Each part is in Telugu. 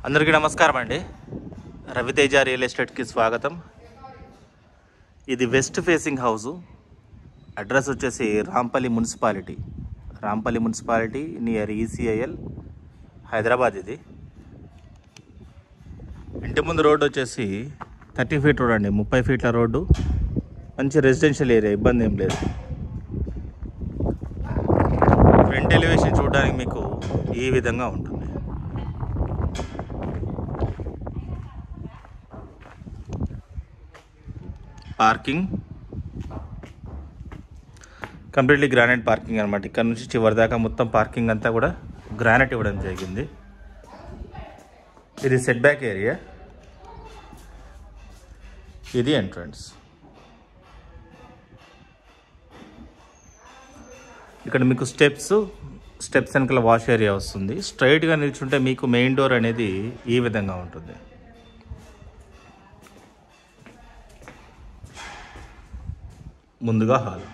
అందరికీ నమస్కారం అండి రవితేజ రియల్ ఎస్టేట్కి స్వాగతం ఇది వెస్ట్ ఫేసింగ్ హౌసు అడ్రస్ వచ్చేసి Rampally municipality Rampally municipality near ECIL Hyderabad ఇది ఇంటి ముందు రోడ్డు వచ్చేసి థర్టీ ఫీట్ రోడ్ అండి ముప్పై ఫీట్ల రోడ్డు మంచి రెసిడెన్షియల్ ఏరియా ఇబ్బంది ఏం లేదు ఫ్రంట్ ఎలివేషన్ చూడడానికి మీకు ఈ విధంగా ఉంటుంది పార్కింగ్ కంప్లీట్లీ గ్రానైట్ పార్కింగ్ అనమాట ఇక్కడ నుంచి చివరి దాకా మొత్తం పార్కింగ్ అంతా కూడా గ్రానైట్ ఇవ్వడం జరిగింది ఇది సెట్ బ్యాక్ ఏరియా ఇది ఎంట్రన్స్ ఇక్కడ మీకు స్టెప్స్ స్టెప్స్ వెనకాల వాష్ ఏరియా వస్తుంది స్ట్రైట్గా నిల్చుంటే మీకు మెయిన్ డోర్ అనేది ఈ విధంగా ఉంటుంది ముందుగా హాల్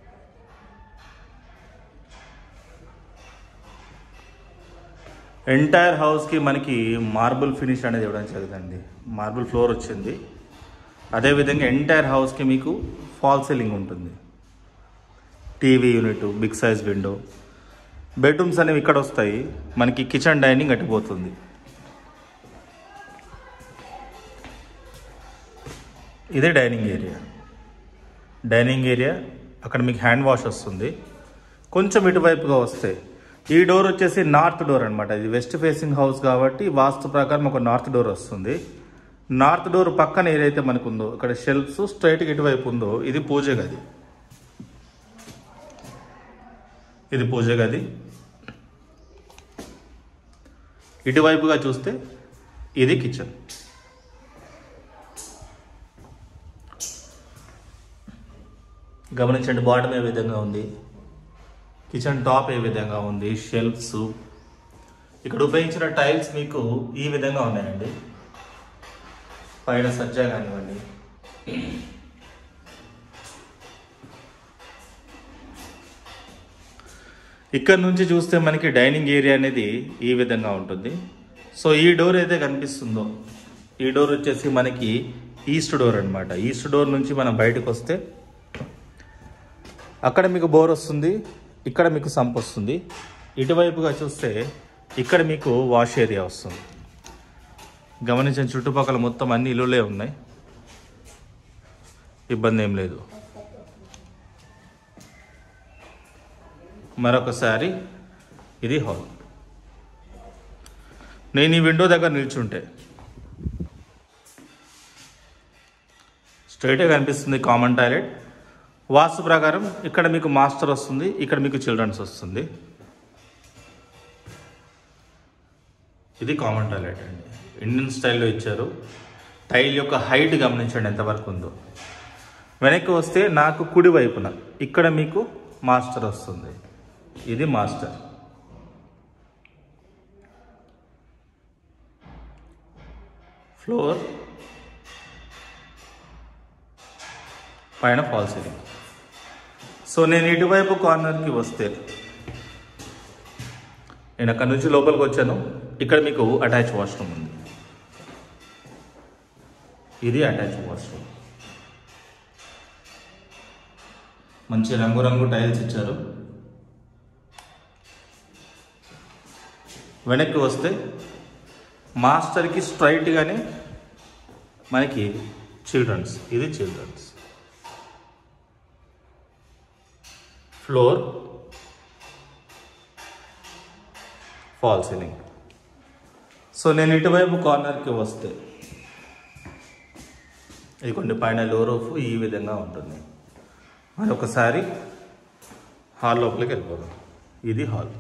ఎంటైర్ హౌస్కి మనకి మార్బుల్ ఫినిష్ అనేది ఇవ్వడం జరుగుతుంది మార్బుల్ ఫ్లోర్ వచ్చింది అదేవిధంగా ఎంటైర్ హౌస్కి మీకు ఫాల్ సీలింగ్ ఉంటుంది TV unit big size window bedrooms అనేవి ఇక్కడ వస్తాయి మనకి కిచెన్ డైనింగ్ అట్టిపోతుంది ఇదే డైనింగ్ ఏరియా డైనింగ్ ఏరియా అక్కడ మీకు హ్యాండ్ వాష్ వస్తుంది కొంచెం ఇటువైపుగా వస్తే ఈ డోర్ వచ్చేసి నార్త్ డోర్ అనమాట ఇది వెస్ట్ ఫేసింగ్ హౌస్ కాబట్టి వాస్తు ప్రకారం ఒక నార్త్ డోర్ వస్తుంది నార్త్ డోర్ పక్కన ఏదైతే మనకు ఉందో ఇక్కడ షెల్ఫ్స్ స్ట్రైట్గా ఇటువైపు ఉందో ఇది పూజ గది ఇది పూజ గది ఇటువైపుగా చూస్తే ఇది కిచెన్ గమనించండి బాటమ్ ఏ విధంగా ఉంది కిచెన్ టాప్ ఏ విధంగా ఉంది షెల్ఫ్స్ ఇక్కడ ఉపయోగించిన టైల్స్ మీకు ఈ విధంగా ఉన్నాయండి పైన సజ్జా కానివ్వండి ఇక్కడ నుంచి చూస్తే మనకి డైనింగ్ ఏరియా అనేది ఈ విధంగా ఉంటుంది సో ఈ డోర్ అయితే కనిపిస్తుందో ఈ డోర్ వచ్చేసి మనకి ఈస్ట్ డోర్ అనమాట ఈస్ట్ డోర్ నుంచి మనం బయటకు వస్తే అక్కడ మీకు బోర్ వస్తుంది ఇక్కడ మీకు సంప్ వస్తుంది ఇటువైపుగా చూస్తే ఇక్కడ మీకు వాష్ ఏరియా వస్తుంది గమనించిన చుట్టుపక్కల మొత్తం అన్ని ఇల్లులే ఉన్నాయి ఇబ్బంది ఏం లేదు మరొకసారి ఇది హాల్ నేను ఈ విండో దగ్గర నిల్చుంటే స్ట్రైట్గా కనిపిస్తుంది కామన్ టాయిలెట్ వాస్తు ప్రకారం ఇక్కడ మీకు మాస్టర్ వస్తుంది ఇక్కడ మీకు చిల్డ్రన్స్ వస్తుంది ఇది కామన్ టాయిలెట్ అండి ఇండియన్ స్టైల్లో ఇచ్చారు టైల్ యొక్క హైట్ గమనించండి ఎంతవరకు ఉందో వెనక్కి వస్తే నాకు కుడి వైపున ఇక్కడ మీకు మాస్టర్ వస్తుంది ఇది మాస్టర్ ఫ్లోర్ పైన ఫాల్ సీలింగ్ సో నేను ఇటువైపు కార్నర్కి వస్తే నేను అక్కడ నుంచి లోపలికి వచ్చాను ఇక్కడ మీకు అటాచ్ వాష్రూమ్ ఉంది ఇది అటాచ్ వాష్రూమ్ మంచి రంగురంగు టైల్స్ ఇచ్చారు వెనక్కి వస్తే మాస్టర్కి స్ట్రైట్గానే మనకి చిల్డ్రన్స్ ఇది children's floor fall ceiling so నేను ఇటువైపు కార్నర్కి వస్తే ఇది కొన్ని పైన లో రూఫ్ ఈ విధంగా ఉంటుంది మరొకసారి హాల్ లోపలికి వెళ్ళిపోదాం ఇది హాల్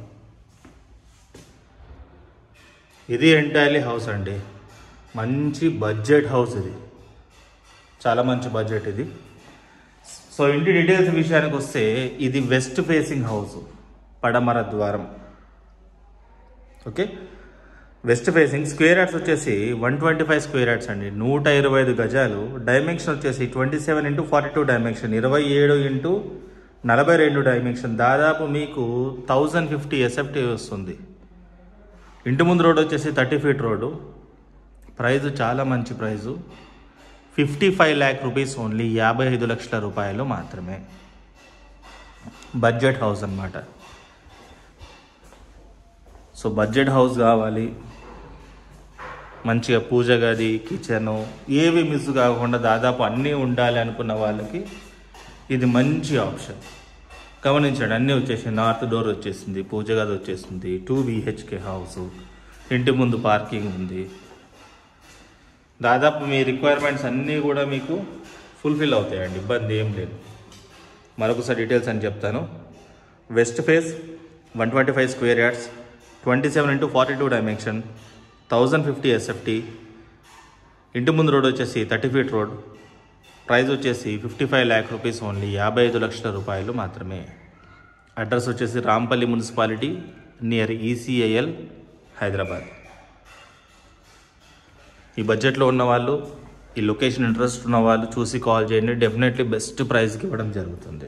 ఇది ఎంటైర్లీ హౌస్ అండి మంచి బడ్జెట్ హౌస్ ఇది చాలా మంచి బడ్జెట్ ఇది సో ఇంటి డీటెయిల్స్ విషయానికి వస్తే ఇది వెస్ట్ ఫేసింగ్ హౌస్ పడమర ద్వారం okay west facing square yards వచ్చేసి one twenty five square yards అండి నూట ఇరవై ఐదు గజాలు డైమెన్షన్ వచ్చేసి twenty seven into forty two dimension ఇరవై ఏడు ఇంటూ నలభై రెండు డైమెన్షన్ దాదాపు మీకు థౌజండ్ ఫిఫ్టీ ఎస్ఎఫ్టీ వస్తుంది ఇంటి ముందు రోడ్ వచ్చేసి థర్టీ ఫీట్ రోడ్డు ప్రైస్ చాలా మంచి price fifty five lakh rupees only యాభై ఐదు లక్షల రూపాయలు మాత్రమే బడ్జెట్ హౌస్ అన్నమాట సో బడ్జెట్ హౌస్ కావాలి మంచిగా పూజ గది కిచెన్ ఏవి మిస్ కాకుండా దాదాపు అన్నీ ఉండాలి అనుకున్న వాళ్ళకి ఇది మంచి ఆప్షన్ గమనించండి అన్నీ వచ్చేసింది నార్త్ డోర్ వచ్చేసింది పూజ గది వచ్చేసింది టూ బిహెచ్కే హౌస్ ఇంటి ముందు పార్కింగ్ ఉంది దాదాపు మీ రిక్వైర్మెంట్స్ అన్నీ కూడా మీకు ఫుల్ఫిల్ అవుతాయండి ఇబ్బంది ఏం లేదు మరొకసారి డీటెయిల్స్ అని చెప్తాను west face one twenty five square yards twenty seven into forty two dimension thousand fifty SFT ఇంటి ముందు రోడ్ వచ్చేసి థర్టీ ఫీట్ రోడ్ ప్రైస్ వచ్చేసి fifty five lakh rupees only యాభై ఐదు లక్షల రూపాయలు మాత్రమే అడ్రస్ వచ్చేసి Rampally municipality near ECIL Hyderabad ఈ బడ్జెట్లో ఉన్న వాళ్ళు ఈ లొకేషన్ ఇంట్రెస్ట్ ఉన్న వాళ్ళు చూసి కాల్ చేయండి డెఫినెట్లీ బెస్ట్ ప్రైస్కి ఇవ్వడం జరుగుతుంది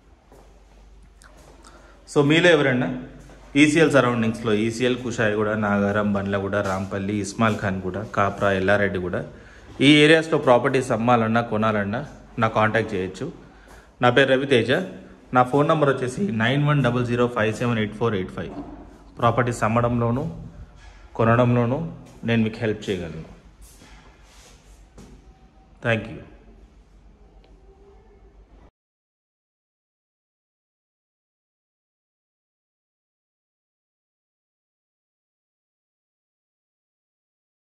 సో మీలో ఎవరైనా ఈసీఎల్ సరౌండింగ్స్లో ఈసీఎల్ కుషాయిగూడ నాగారం బండ్లగూడ రాంపల్లి ఇస్మాల్ ఖాన్ కూడా కాప్రా ఎల్లారెడ్డి కూడా ఈ ఏరియాస్లో ప్రాపర్టీస్ అమ్మాలన్నా కొనాలన్నా నా కాంటాక్ట్ చేయొచ్చు నా పేరు రవితేజ నా ఫోన్ నెంబర్ వచ్చేసి nine one double zero five seven eight four eight five properties అమ్మడంలోనూ కొనడంలోనూ నేను మీకు హెల్ప్ చేయగలను థ్యాంక్ యూ